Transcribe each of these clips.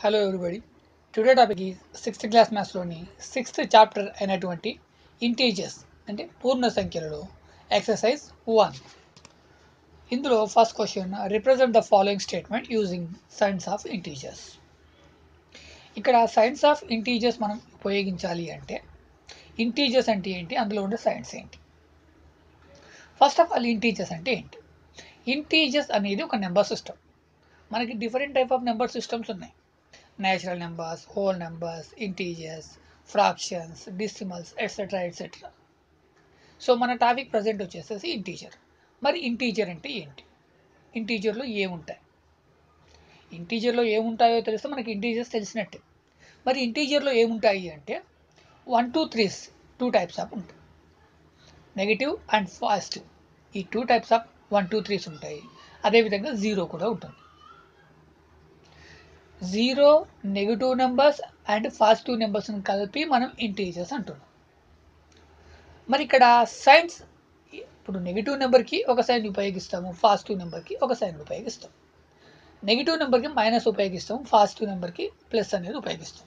hello everybody today topic ఈ sixth class మ్యాథ్స్లోని sixth chapter అయినటువంటి ఇంటీజర్స్ అంటే పూర్ణ సంఖ్యలలో ఎక్సర్సైజ్ వన్ ఇందులో first question represent the following statement using signs of integers ఇక్కడ సైన్స్ ఆఫ్ ఇంటీజర్స్ మనం ఉపయోగించాలి అంటే ఇంటీజర్స్ అంటే ఏంటి అందులో ఉండే సైన్స్ ఏంటి ఫస్ట్ ఆఫ్ ఆల్ ఇంటీజర్స్ అంటే ఏంటి ఇంటీజర్స్ అనేది ఒక నెంబర్ సిస్టమ్ మనకి different type of number systems ఉన్నాయి natural numbers whole numbers integers fractions decimals etcetera etcetera so మన టాపిక్ ప్రజెంట్ వచ్చేసేసి ఇంటీజర్ మరి ఇంటీజర్ అంటే ఏంటి ఇంటీజర్లో ఏముంటాయి ఇంటీజర్లో ఏముంటాయో తెలిస్తే మనకి ఇంటీజర్స్ తెలిసినట్టే మరి ఇంటీజర్లో ఏముంటాయి అంటే one two threes two types of ఉంటాయి నెగిటివ్ అండ్ పాజిటివ్ ఈ two types of one two threes ఉంటాయి అదేవిధంగా జీరో కూడా ఉంటుంది zero negative numbers and positive నెంబర్స్ని కలిపి మనం ఇంటీజర్స్ అంటున్నాం మరి ఇక్కడ సైన్స్ ఇప్పుడు నెగిటివ్ నెంబర్కి ఒక సైన్ ఉపయోగిస్తాము పాజిటివ్ నెంబర్కి ఒక సైన్ ఉపయోగిస్తాం నెగిటివ్ నెంబర్కి మైనస్ ఉపయోగిస్తాం పాజిటివ్ నెంబర్కి ప్లస్ అనేది ఉపయోగిస్తాం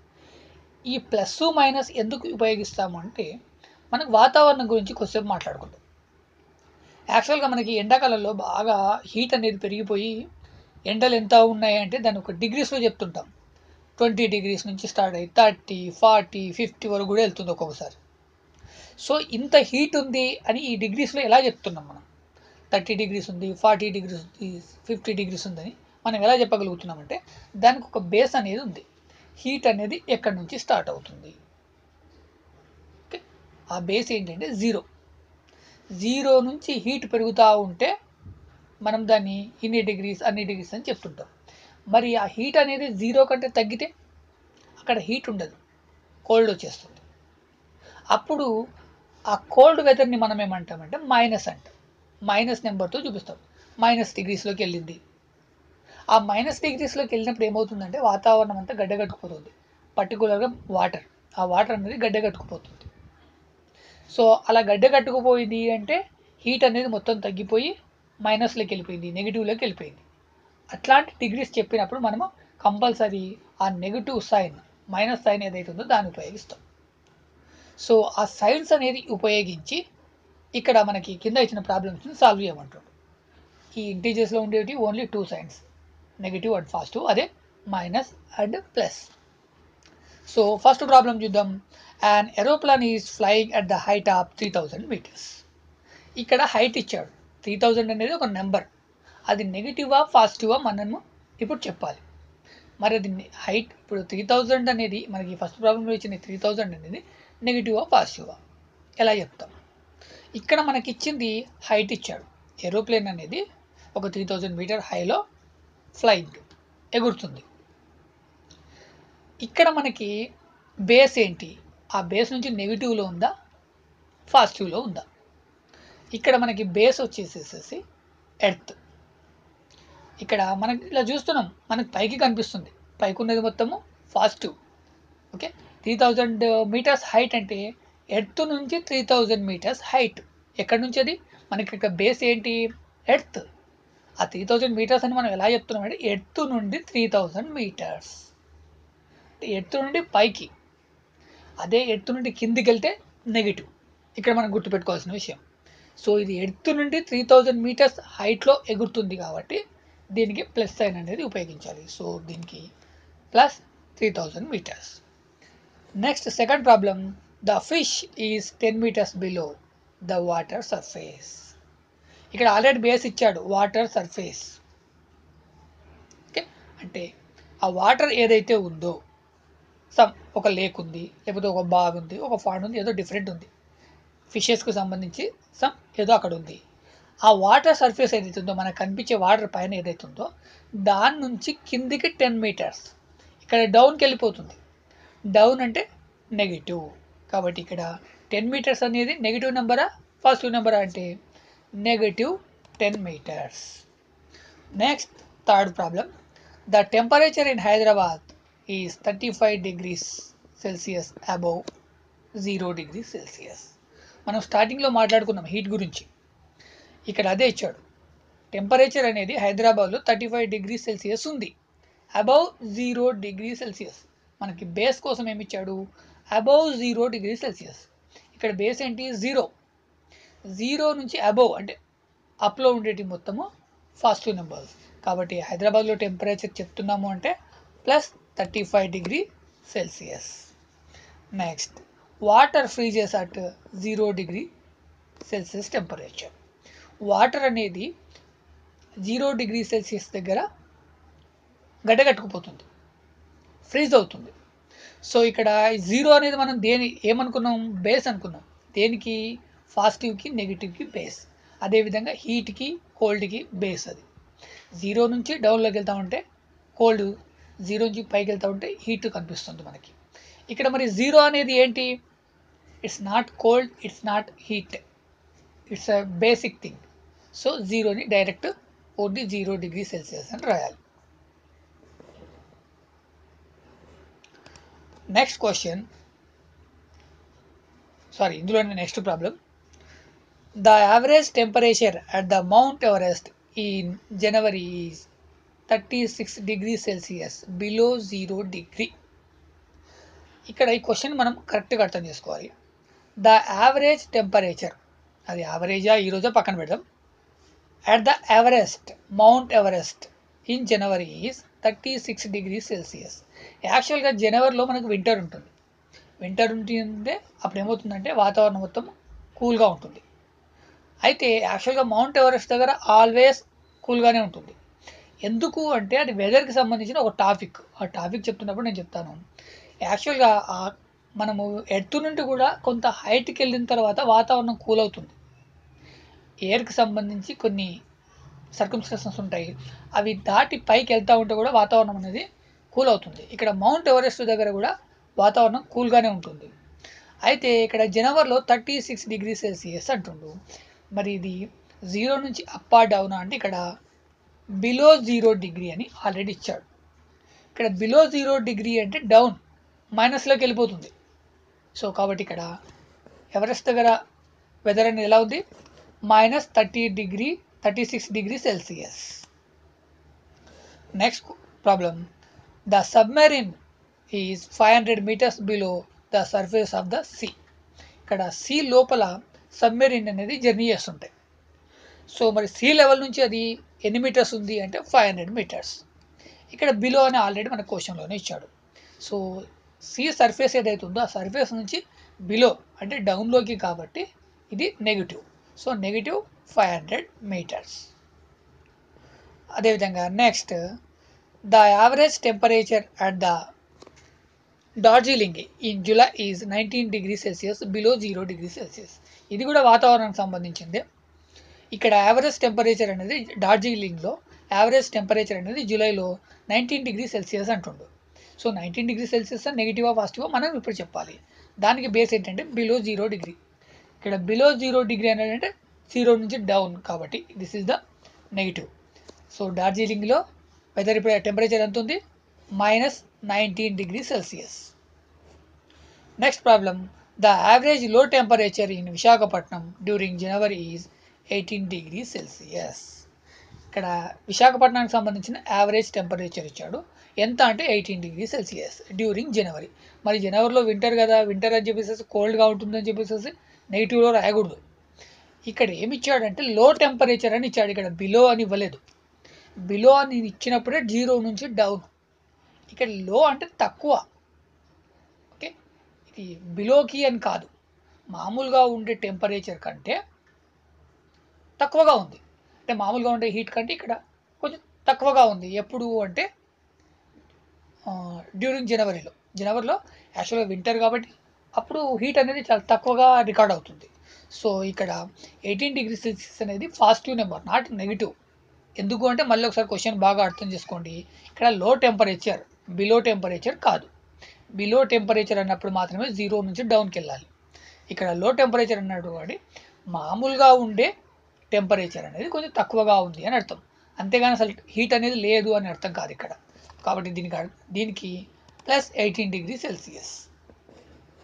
ఈ ప్లస్ మైనస్ ఎందుకు ఉపయోగిస్తాము అంటే మనకు వాతావరణం గురించి కొద్దిసేపు మాట్లాడుకుందాం యాక్చువల్గా మనకి ఎండాకాలంలో బాగా హీట్ అనేది పెరిగిపోయి ఎండలు ఎంత ఉన్నాయి అంటే దాన్ని ఒక డిగ్రీస్లో చెప్తుంటాం ట్వంటీ డిగ్రీస్ నుంచి స్టార్ట్ అయ్యి థర్టీ ఫార్టీ ఫిఫ్టీ వరకు కూడా వెళ్తుంది ఒక్కొక్కసారి సో ఇంత హీట్ ఉంది అని ఈ డిగ్రీస్లో ఎలా చెప్తున్నాం మనం థర్టీ డిగ్రీస్ ఉంది ఫార్టీ డిగ్రీస్ ఉంది ఫిఫ్టీ డిగ్రీస్ ఉందని మనం ఎలా చెప్పగలుగుతున్నామంటే దానికి ఒక బేస్ అనేది ఉంది హీట్ అనేది ఎక్కడి నుంచి స్టార్ట్ అవుతుంది ఓకే ఆ బేస్ ఏంటంటే జీరో జీరో నుంచి హీట్ పెరుగుతూ ఉంటే మనం దాన్ని ఇన్ని డిగ్రీస్ అన్ని డిగ్రీస్ అని చెప్తుంటాం మరి ఆ హీట్ అనేది జీరో కంటే తగ్గితే అక్కడ హీట్ ఉండదు కోల్డ్ వచ్చేస్తుంది అప్పుడు ఆ కోల్డ్ వెదర్ని మనం ఏమంటామంటే మైనస్ అంటాం మైనస్ నెంబర్తో చూపిస్తాం మైనస్ డిగ్రీస్లోకి వెళ్ళింది ఆ మైనస్ డిగ్రీస్లోకి వెళ్ళినప్పుడు ఏమవుతుందంటే వాతావరణం అంతా గడ్డగట్టుకుపోతుంది పర్టికులర్గా వాటర్ ఆ వాటర్ అనేది గడ్డగట్టుకుపోతుంది సో అలా గడ్డగట్టుకుపోయింది అంటే హీట్ అనేది మొత్తం తగ్గిపోయి మైనస్లోకి వెళ్ళిపోయింది నెగిటివ్లోకి వెళ్ళిపోయింది అట్లాంటి డిగ్రీస్ చెప్పినప్పుడు మనము కంపల్సరీ ఆ నెగిటివ్ సైన్ మైనస్ సైన్ ఏదైతే ఉందో దాన్ని ఉపయోగిస్తాం సో ఆ సైన్స్ అనేది ఉపయోగించి ఇక్కడ మనకి కింద ఇచ్చిన ప్రాబ్లమ్స్ని సాల్వ్ చేయమంటాడు ఈ ఇంటీజర్స్లో ఉండేవి only two signs negative and positive అదే minus and plus so first problem చూద్దాం and aeroplane is flying at the height of three thousand metres ఇక్కడ హైట్ ఇచ్చాడు త్రీ థౌజండ్ అనేది ఒక నెంబర్ అది నెగిటివా పాజిటివా మనము ఇప్పుడు చెప్పాలి మరి అది హైట్ ఇప్పుడు త్రీ థౌజండ్ అనేది మనకి ఫస్ట్ ప్రాబ్లంలో ఇచ్చిన త్రీ థౌజండ్ అనేది నెగిటివా పాజిటివా ఎలా చెప్తాం ఇక్కడ మనకి ఇచ్చింది హైట్ ఇచ్చాడు ఏరోప్లేన్ అనేది ఒక త్రీ థౌజండ్ మీటర్ హైలో ఫ్లయింగ్ ఎగురుతుంది ఇక్కడ మనకి బేస్ ఏంటి ఆ బేస్ నుంచి నెగిటివ్లో ఉందా పాజిటివ్లో ఉందా ఇక్కడ మనకి బేస్ వచ్చేసేసేసి ఎర్త్ ఇక్కడ మనకి ఇలా చూస్తున్నాం మనకి పైకి కనిపిస్తుంది పైకి ఉన్నది మొత్తము positive okay three thousand metres height అంటే ఎర్త్ నుంచి త్రీ థౌజండ్ మీటర్స్ హైట్ ఎక్కడి నుంచి అది మనకి ఇక్కడ బేస్ ఏంటి ఎర్త్ ఆ త్రీ థౌజండ్ మీటర్స్ అని మనం ఎలా చెప్తున్నాం అంటే ఎర్త్ నుండి త్రీ థౌజండ్ మీటర్స్ ఎర్త్ నుండి పైకి అదే ఎర్త్ నుండి కిందికి వెళ్తే నెగిటివ్ ఇక్కడ మనం గుర్తుపెట్టుకోవాల్సిన విషయం సో ఇది ఎర్త్ నుండి త్రీ థౌజండ్ మీటర్స్ హైట్లో ఎగురుతుంది కాబట్టి దీనికి ప్లస్ సైన్ అనేది ఉపయోగించాలి సో దీనికి plus three thousand metres next second problem the fish is ten metres below the water surface ఇక్కడ ఆల్రెడీ బేస్ ఇచ్చాడు వాటర్ సర్ఫేస్ ఓకే అంటే ఆ వాటర్ ఏదైతే ఉందో సమ్ ఒక లేక్ ఉంది లేకపోతే ఒక బాగ్ ఉంది ఒక ఫాండ్ ఉంది ఏదో డిఫరెంట్ ఉంది ఫిషెస్కి సంబంధించి సమ్ ఏదో అక్కడ ఉంది ఆ వాటర్ సర్ఫేస్ ఏదైతే ఉందో మనకు కనిపించే వాటర్ పైన ఏదైతే ఉందో దాని నుంచి కిందికి టెన్ మీటర్స్ ఇక్కడ డౌన్కి వెళ్ళిపోతుంది డౌన్ అంటే నెగిటివ్ కాబట్టి ఇక్కడ టెన్ మీటర్స్ అనేది నెగిటివ్ నెంబరా పాజిటివ్ నెంబరా అంటే negative ten metres next third problem the temperature in Hyderabad is thirty five degrees Celsius above zero degree Celsius మనం స్టార్టింగ్లో మాట్లాడుకున్నాం హీట్ గురించి ఇక్కడ అదే ఇచ్చాడు టెంపరేచర్ అనేది హైదరాబాద్లో థర్టీ ఫైవ్ డిగ్రీ సెల్సియస్ ఉంది అబౌవ్ జీరో డిగ్రీ సెల్సియస్ మనకి బేస్ కోసం ఏమి ఇచ్చాడు అబౌవ్ జీరో డిగ్రీ సెల్సియస్ ఇక్కడ బేస్ ఏంటి జీరో జీరో నుంచి అబౌవ్ అంటే అప్లో ఉండేటి మొత్తము ఫాస్ట్ నెంబర్స్ కాబట్టి హైదరాబాద్లో టెంపరేచర్ చెప్తున్నాము అంటే plus thirty five degree Celsius next water freezes at zero degree Celsius temperature water అనేది జీరో డిగ్రీ సెల్సియస్ దగ్గర గడ్డగట్టుకుపోతుంది ఫ్రీజ్ అవుతుంది సో ఇక్కడ జీరో అనేది మనం దేని ఏమనుకున్నాం బేస్ అనుకున్నాం దేనికి పాజిటివ్కి నెగిటివ్కి బేస్ అదేవిధంగా హీట్కి కోల్డ్కి బేస్ అది జీరో నుంచి డౌన్లోకి వెళ్తా ఉంటే కోల్డ్ జీరో నుంచి పైకి వెళ్తా ఉంటే హీట్ కనిపిస్తుంది మనకి ఇక్కడ మరి జీరో అనేది ఏంటి it's not cold it's not heat it's a basic thing so జీరోని direct only zero degree Celsius అని రాయాలి నెక్స్ట్ క్వశ్చన్ సారీ ఇందులోనే next problem the average temperature at the Mount Everest in January is thirty six degree Celsius below zero degree ఇక్కడ ఈ question మనం కరెక్ట్గా అర్థం చేసుకోవాలి ద యావరేజ్ టెంపరేచర్ అది యావరేజా ఈరోజా పక్కన పెడదాం at the Everest Mount Everest in January is thirty six degree Celsius యాక్చువల్గా జనవరిలో మనకు వింటర్ ఉంటుంది వింటర్ ఉంటుందే అప్పుడు ఏమవుతుందంటే వాతావరణం మొత్తం కూల్గా ఉంటుంది అయితే యాక్చువల్గా మౌంట్ ఎవరెస్ట్ దగ్గర ఆల్వేస్ కూల్గానే ఉంటుంది ఎందుకు అంటే అది వెదర్కి సంబంధించిన ఒక టాపిక్ ఆ టాపిక్ చెప్తున్నప్పుడు నేను చెప్తాను యాక్చువల్గా ఆ- మనము ఎర్త్ నుండి కూడా కొంత హైట్కి వెళ్ళిన తర్వాత వాతావరణం కూల్ అవుతుంది ఎయిర్కి సంబంధించి కొన్ని సర్కమ్స్టెన్సెస్ ఉంటాయి అవి దాటి పైకి వెళ్తూ ఉంటే కూడా వాతావరణం అనేది కూల్ అవుతుంది ఇక్కడ మౌంట్ ఎవరెస్ట్ దగ్గర కూడా వాతావరణం కూల్గానే ఉంటుంది అయితే ఇక్కడ జనవరిలో థర్టీ సిక్స్ డిగ్రీ సెల్సియస్ అంటుండు మరి ఇది జీరో నుంచి అప్ ఆ డౌన్ అంటే ఇక్కడ బిలో జీరో డిగ్రీ అని ఆల్రెడీ ఇచ్చాడు ఇక్కడ బిలో జీరో డిగ్రీ అంటే డౌన్ మైనస్లోకి వెళ్ళిపోతుంది సో కాబట్టి ఇక్కడ ఎవరెస్ట్ దగ్గర వెదర్ అనేది ఎలా ఉంది minus thirty degree thirty six degree Celsius next problem the submarine is five hundred metres below the surface of the sea ఇక్కడ సీ లోపల సబ్మెరీన్ అనేది జర్నీ చేస్తుంటాయి సో మరి సీ లెవెల్ నుంచి అది ఎన్ని మీటర్స్ ఉంది అంటే ఫైవ్ హండ్రెడ్ మీటర్స్ ఇక్కడ బిలో అని ఆల్రెడీ మన క్వశ్చన్లోనే ఇచ్చాడు సో సీ సర్ఫేస్ ఏదైతే ఉందో ఆ సర్ఫేస్ నుంచి బిలో అంటే డౌన్లోకి కాబట్టి ఇది negative so negative five hundred metres అదేవిధంగా next the average temperature at the Darjeeling in July is nineteen degree Celsius below zero degree Celsius ఇది కూడా వాతావరణానికి సంబంధించిందే ఇక్కడ యావరేజ్ టెంపరేచర్ అనేది డార్జిలింగ్లో యావరేజ్ టెంపరేచర్ అనేది జూలైలో నైన్టీన్ డిగ్రీ సెల్సియస్ అంటుండు సో నైన్టీన్ డిగ్రీ సెల్సియస్ నెగిటివా పాజిటివా మనం ఇప్పుడు చెప్పాలి దానికి బేస్ ఏంటంటే బిలో జీరో డిగ్రీ ఇక్కడ బిలో జీరో డిగ్రీ అనేది అంటే జీరో నుంచి డౌన్ కాబట్టి this is the negative so డార్జిలింగ్లో వెదర్ ఇప్పుడు టెంపరేచర్ ఎంత ఉంది minus nineteen degree Celsius next problem the average low temperature in Visakhapatnam during January is eighteen degree Celsius ఇక్కడ విశాఖపట్నానికి సంబంధించిన యావరేజ్ టెంపరేచర్ ఇచ్చాడు ఎంత అంటే eighteen degree Celsius during January మరి జనవరిలో వింటర్ కదా వింటర్ అని చెప్పేసి కోల్డ్గా ఉంటుందని చెప్పేసి నెగిటివ్లో రాయకూడదు ఇక్కడ ఏమి ఇచ్చాడంటే లో టెంపరేచర్ అని ఇచ్చాడు ఇక్కడ బిలో అని ఇవ్వలేదు బిలో అని ఇచ్చినప్పుడే జీరో నుంచి డౌన్ ఇక్కడ లో అంటే తక్కువ ఓకే ఇది బిలోకి అని కాదు మామూలుగా ఉండే టెంపరేచర్ కంటే తక్కువగా ఉంది అంటే మామూలుగా ఉండే హీట్ కంటే ఇక్కడ కొంచెం తక్కువగా ఉంది ఎప్పుడు అంటే డ్యూరింగ్ జనవరిలో జనవరిలో యాక్చువల్గా వింటర్ కాబట్టి అప్పుడు హీట్ అనేది చాలా తక్కువగా రికార్డ్ అవుతుంది సో ఇక్కడ ఎయిటీన్ డిగ్రీ సెల్సియస్ అనేది పాజిటివ్ నెంబర్ నాట్ నెగిటివ్ ఎందుకు అంటే మళ్ళీ ఒకసారి క్వశ్చన్ బాగా అర్థం చేసుకోండి ఇక్కడ లో టెంపరేచర్ బిలో టెంపరేచర్ కాదు బిలో టెంపరేచర్ అన్నప్పుడు మాత్రమే జీరో నుంచి డౌన్కి వెళ్ళాలి ఇక్కడ లో టెంపరేచర్ అన్నాడు కాబట్టి మామూలుగా ఉండే టెంపరేచర్ అనేది కొంచెం తక్కువగా ఉంది అని అర్థం అంతేగాని అసలు హీట్ అనేది లేదు అని అర్థం కాదు ఇక్కడ కాబట్టి దీనికి అర్- దీనికి plus eighteen degree Celsius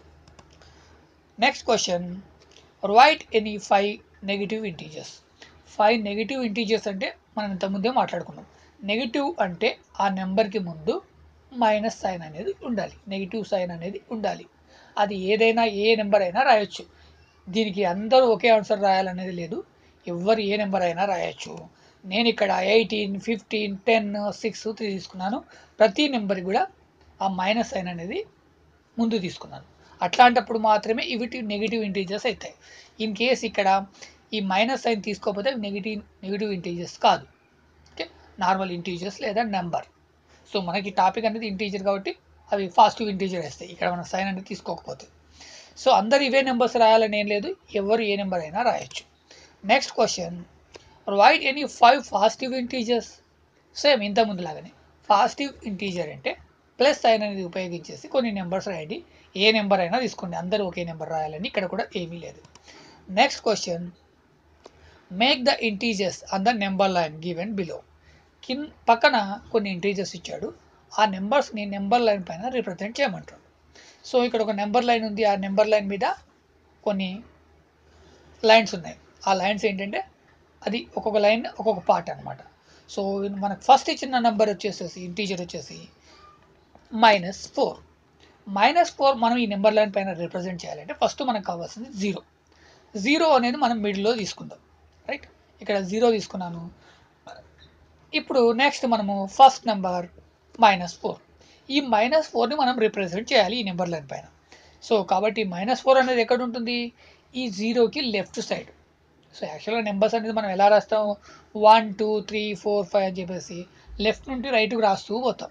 next question write any five negative integers five negative integers అంటే మనం ఇంతకుముందే మాట్లాడుకున్నాం నెగిటివ్ అంటే ఆ నెంబర్కి ముందు మైనస్ సైన్ అనేది ఉండాలి నెగిటివ్ సైన్ అనేది ఉండాలి అది ఏదైనా ఏ నెంబర్ అయినా రాయొచ్చు దీనికి అందరూ ఒకే ఆన్సర్ రాయాలనేది లేదు ఎవరు ఏ నెంబర్ అయినా రాయొచ్చు నేను ఇక్కడ eighteen fifteen ten six three తీసుకున్నాను ప్రతి నెంబర్ కూడా ఆ మైనస్ సైన్ అనేది ముందు తీసుకున్నాను అట్లాంటప్పుడు మాత్రమే ఇవి నెగిటివ్ ఇంటీజర్స్ అవుతాయి ఇన్ కేస్ ఇక్కడ ఈ మైనస్ సైన్ తీసుకోకపోతే నెగిటివ్ నెగిటివ్ ఇంటీజర్స్ కాదు ఓకే నార్మల్ ఇంటీజర్స్ లేదా నెంబర్ సో మనకి టాపిక్ అనేది ఇంటీజర్ కాబట్టి అవి పాజిటివ్ ఇంటీజర్ వేస్తాయి ఇక్కడ మన సైన్ అనేది తీసుకోకపోతే సో అందరు ఇవే నెంబర్స్ రాయాలని ఏం లేదు ఎవరు ఏ నెంబర్ అయినా రాయొచ్చు next question provide any five positive integers same ఇంత ముందు లాగానే పాజిటివ్ ఇంటీజర్ అంటే ప్లస్ సైన్ అనేది ఉపయోగించేసి కొన్ని నెంబర్స్ రాయండి ఏ నెంబర్ అయినా తీసుకోండి అందరూ ఒకే నెంబర్ రాయాలని ఇక్కడ కూడా ఏమీ లేదు next question make the integers on the number line given below కింద పక్కన కొన్ని ఇంటీజర్స్ ఇచ్చాడు ఆ నెంబర్స్ని నెంబర్ లైన్ పైన రిప్రజెంట్ చేయమంటాడు సో ఇక్కడ ఒక నెంబర్ లైన్ ఉంది ఆ నెంబర్ లైన్ మీద కొన్ని లైన్స్ ఉన్నాయి ఆ లైన్స్ ఏంటంటే అది ఒక్కొక్క లైన్ ఒక్కొక్క పార్ట్ అనమాట సో మనకు ఫస్ట్ ఇచ్చిన నెంబర్ వచ్చేసేసి ఇంటీజర్ వచ్చేసి మైనస్ ఫోర్ మైనస్ ఫోర్ మనం ఈ నెంబర్ లైన్ పైన రిప్రజెంట్ చేయాలంటే ఫస్ట్ మనకు కావాల్సింది జీరో జీరో అనేది మనం మిడిల్లో తీసుకుందాం రైట్ ఇక్కడ జీరో తీసుకున్నాను ఇప్పుడు నెక్స్ట్ మనము ఫస్ట్ నెంబర్ మైనస్ ఫోర్ ఈ మైనస్ ఫోర్ని మనం రిప్రజెంట్ చేయాలి ఈ నెంబర్ లైన్ పైన సో కాబట్టి మైనస్ ఫోర్ అనేది ఎక్కడ ఉంటుంది ఈ జీరోకి లెఫ్ట్ సైడ్ సో యాక్చువల్గా నెంబర్స్ అనేది మనం ఎలా రాస్తాం one two three four five అని చెప్పేసి లెఫ్ట్ నుండి రైట్కి రాస్తూ పోతాం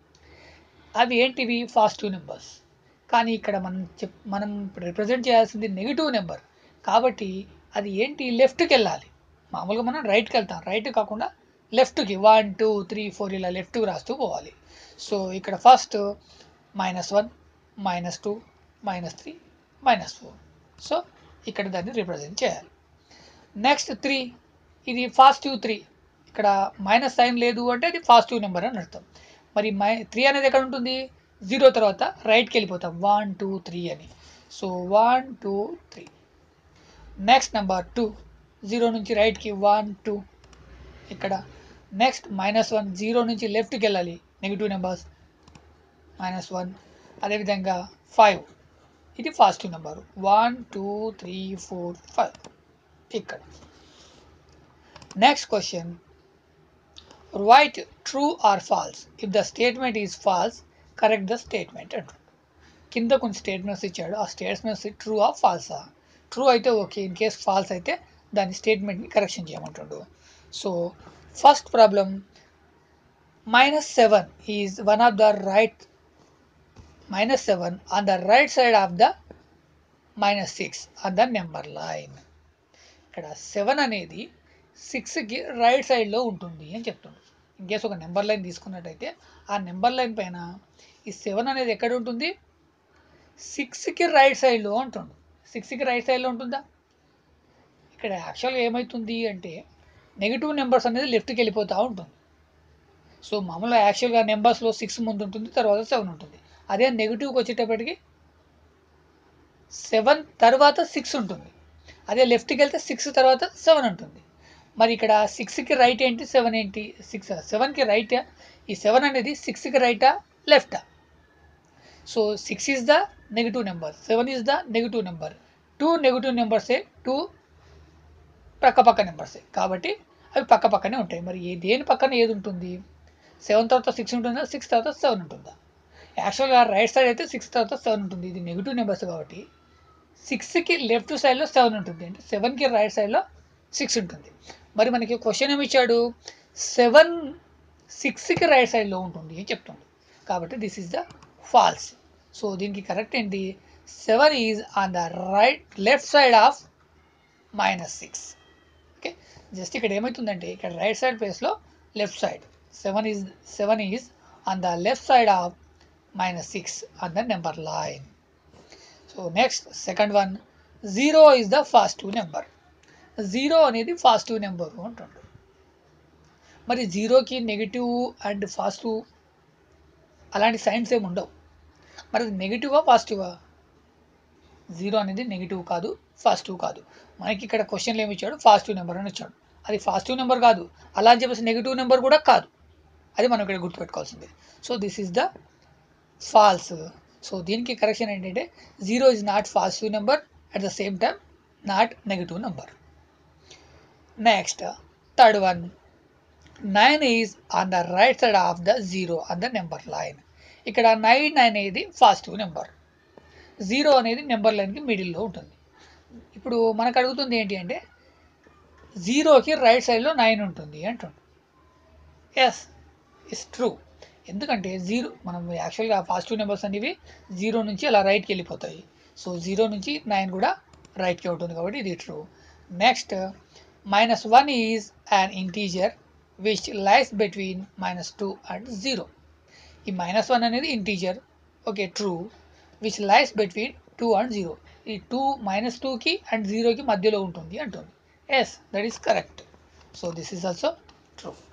అవి ఏంటివి పాజిటివ్ నెంబర్స్ కానీ ఇక్కడ మనం చెప్ మనం రిప్రజెంట్ చేయాల్సింది నెగిటివ్ నెంబర్ కాబట్టి అది ఏంటి లెఫ్ట్కి వెళ్ళాలి మామూలుగా మనం రైట్కి వెళ్తాం రైట్ కాకుండా లెఫ్ట్కి వన్ టూ త్రీ ఫోర్ ఇలా లెఫ్ట్కి రాస్తూ పోవాలి సో ఇక్కడ first minus one minus two minus three minus four so ఇక్కడ దాన్ని రిప్రజెంట్ చేయాలి నెక్స్ట్ త్రీ ఇది పాజిటివ్ త్రీ ఇక్కడ మైనస్ సైన్ లేదు అంటే అది పాజిటివ్ నెంబర్ అని అర్థం మరి మై త్రీ అనేది ఎక్కడ ఉంటుంది జీరో తర్వాత రైట్కి వెళ్ళిపోతాం వన్ టూ త్రీ అని so one two three next number two zero నుంచి రైట్కి వన్ టూ ఇక్కడ నెక్స్ట్ మైనస్ వన్ జీరో నుంచి లెఫ్ట్కి వెళ్ళాలి నెగిటివ్ నెంబర్స్ మైనస్ వన్ అదేవిధంగా ఫైవ్ ఇది positive number one two three four five ఇక్కడ next question write true or false if the statement is false correct the statement అంటారు కింద కొన్ని స్టేట్మెంట్స్ ఇచ్చాడు ఆ స్టేట్మెంట్స్ ట్రూ ఆ ఫాల్సా ట్రూ అయితే ఓకే ఇన్ కేస్ ఫాల్స్ అయితే దాని స్టేట్మెంట్ని కరెక్షన్ చేయమంటాడు so first problem minus seven is one of the right minus seven on the right side of the minus six on the number line ఇక్కడ seven అనేది సిక్స్కి right సైడ్లో ఉంటుంది అని చెప్తుంది ఇన్ కేస్ ఒక నెంబర్ లైన్ తీసుకున్నట్టయితే ఆ నెంబర్ లైన్ పైన ఈ సెవెన్ అనేది ఎక్కడ ఉంటుంది సిక్స్కి రైట్ సైడ్లో ఉంటుంది సిక్స్కి రైట్ సైడ్లో ఉంటుందా ఇక్కడ యాక్చువల్గా ఏమవుతుంది అంటే నెగిటివ్ నెంబర్స్ అనేది లెఫ్ట్కి వెళ్ళిపోతూ ఉంటుంది సో మామూలుగా యాక్చువల్గా నెంబర్స్లో సిక్స్ ముందు ఉంటుంది తర్వాత సెవెన్ ఉంటుంది అదే నెగిటివ్కి వచ్చేటప్పటికి సెవెన్ తర్వాత సిక్స్ ఉంటుంది అదే లెఫ్ట్కి వెళ్తే సిక్స్ తర్వాత సెవెన్ ఉంటుంది మరి ఇక్కడ సిక్స్కి రైట్ ఏంటి సెవెన్ ఏంటి సిక్స్ సెవెన్కి రైట్ ఈ సెవెన్ అనేది సిక్స్కి రైటా లెఫ్టా so six is the negative number seven is the negative number two negative నెంబర్సే టూ పక్క పక్క నెంబర్సే కాబట్టి అవి పక్క పక్కనే ఉంటాయి మరి ఏ దేని పక్కన ఏది ఉంటుంది సెవెన్ తర్వాత సిక్స్ ఉంటుందా సిక్స్ తర్వాత సెవెన్ ఉంటుందా యాక్చువల్గా రైట్ సైడ్ అయితే సిక్స్ తర్వాత సెవెన్ ఉంటుంది ఇది నెగిటివ్ నెంబర్స్ కాబట్టి సిక్స్కి లెఫ్ట్ సైడ్లో సెవెన్ ఉంటుంది అంటే సెవెన్కి రైట్ సైడ్లో సిక్స్ ఉంటుంది మరి మనకి క్వశ్చన్ ఏమి ఇచ్చాడు సెవెన్ సిక్స్కి రైట్ సైడ్లో ఉంటుంది అని చెప్తుంది కాబట్టి this is the false so దీనికి కరెక్ట్ ఏంటి seven is on the right left side of minus six okay just ఇక్కడ ఏమవుతుందంటే ఇక్కడ రైట్ సైడ్ ప్లేస్లో left side seven is seven is on the left side of minus six on the number line so next second one zero is the positive number zero అనేది positive number అంటుండ్రు మరి జీరోకి negative and positive అలాంటి signs ఏమి ఉండవు మరి అది నెగిటివా పాజిటివా జీరో అనేది నెగిటివ్ కాదు పాజిటివ్ కాదు మనకి ఇక్కడ క్వశ్చన్లు ఏమి ఇచ్చాడు పాజిటివ్ నెంబర్ అని ఇచ్చాడు అది పాజిటివ్ నెంబర్ కాదు అలా అని చెప్పేసి నెగిటివ్ నెంబర్ కూడా కాదు అది మనం ఇక్కడ గుర్తుపెట్టుకోవాల్సింది so this is the false so దీనికి కరెక్షన్ ఏంటంటే zero is not positive number at the same time not negative number next third one nine is on the right side of the zero on the number line ఇక్కడ nine అనేది positive number zero అనేది number లైన్కి మిడిల్లో ఉంటుంది ఇప్పుడు మనకు అడుగుతుంది ఏంటి అంటే జీరోకి రైట్ సైడ్లో నైన్ ఉంటుంది అంటుంది ఎస్ ఇస్ ట్రూ ఎందుకంటే జీరో మనం యాక్చువల్గా పాజిటివ్ నెంబర్స్ అనేవి జీరో నుంచి అలా రైట్కి వెళ్ళిపోతాయి సో జీరో నుంచి నైన్ కూడా రైట్కి ఉంటుంది కాబట్టి ఇది true next minus one is an integer which lies between minus two and zero ఈ మైనస్ వన్ అనేది integer okay true which lies between two and zero ఈ టూ మైనస్ టూకి అండ్ జీరోకి మధ్యలో ఉంటుంది అంటుంది yes that is correct so this is also true